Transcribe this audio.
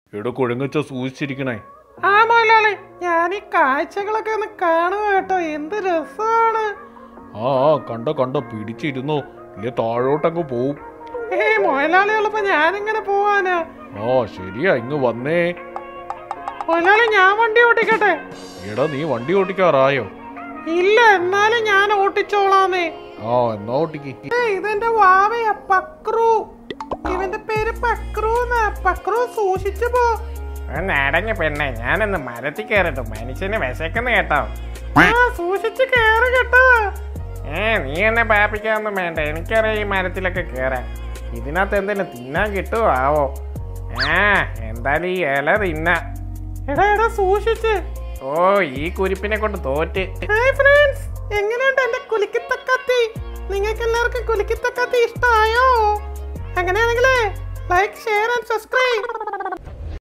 എടോ കുഴങ്ങച്ച സൂക്ഷിച്ചിരിക്കണേ ആ മോലാളി ഞാൻ ഈ കാഴ്ചകളൊക്കെ ഒന്ന് കാണുക കേട്ടോ എന്ത് രസമാണ് ആ ആ കണ്ടോ കണ്ടോ പിടിച്ചിരുന്നോ ഇല്ലേ താഴോട്ടങ്ങ് പോവും ഏ മുതലാളി ഉള്ളപ്പോ ഞാനിങ്ങനെ പോവാനാ ആ ശരിയാ ഇങ്ങ് വന്നേ മുതലാളി ഞാൻ വണ്ടി ഓട്ടിക്കട്ടെ എടാ നീ വണ്ടി ഓട്ടിക്കാറായോ ഇല്ല എന്നാലും ഞാൻ ഓട്ടിച്ചോളാന്നേ ആ എന്നാ ഓട്ടിക്ക് ഏ, ഇതെന്റെ വാവയാ പക്രു ഇവന്റെ പേര് പക്രു എന്നാ പക്രു സൂക്ഷിച്ചു പോ നടങ്ങ പെണ്ണെ ഞാനൊന്ന് മരത്തിൽ കയറട്ടെ മനുഷ്യനെ വിശക്കുന്ന കേട്ടോ ആ സൂക്ഷിച്ച് കേറ് കേട്ടോ ഏ നീ എന്നെ പാപ്പിക്കാനൊന്നും വേണ്ട എനിക്കറിയാം ഈ മരത്തിലൊക്കെ കയറാൻ ഇതിനകത്ത് എന്തെങ്കിലും തിന്നാൻ കിട്ടുമോ ആവോ ആ എന്തായാലും ഈ ഇല തിന്ന എടാ എടാ സൂക്ഷിച്ച് ഓ ഈ കുരിപ്പിനെ കൊണ്ട് തോറ്റ് ഹായ് ഫ്രണ്ട്സ് എങ്ങനെയുണ്ട് എന്റെ കുലിക്കിത്തക്കത്തി നിങ്ങൾക്ക് എല്ലാവർക്കും കുലിക്കിത്തക്കത്തി ഇഷ്ടമായോ അങ്ങനെയാണെങ്കിലേ ലൈക്ക് ഷെയർ ആൻഡ് സബ്സ്ക്രൈബ്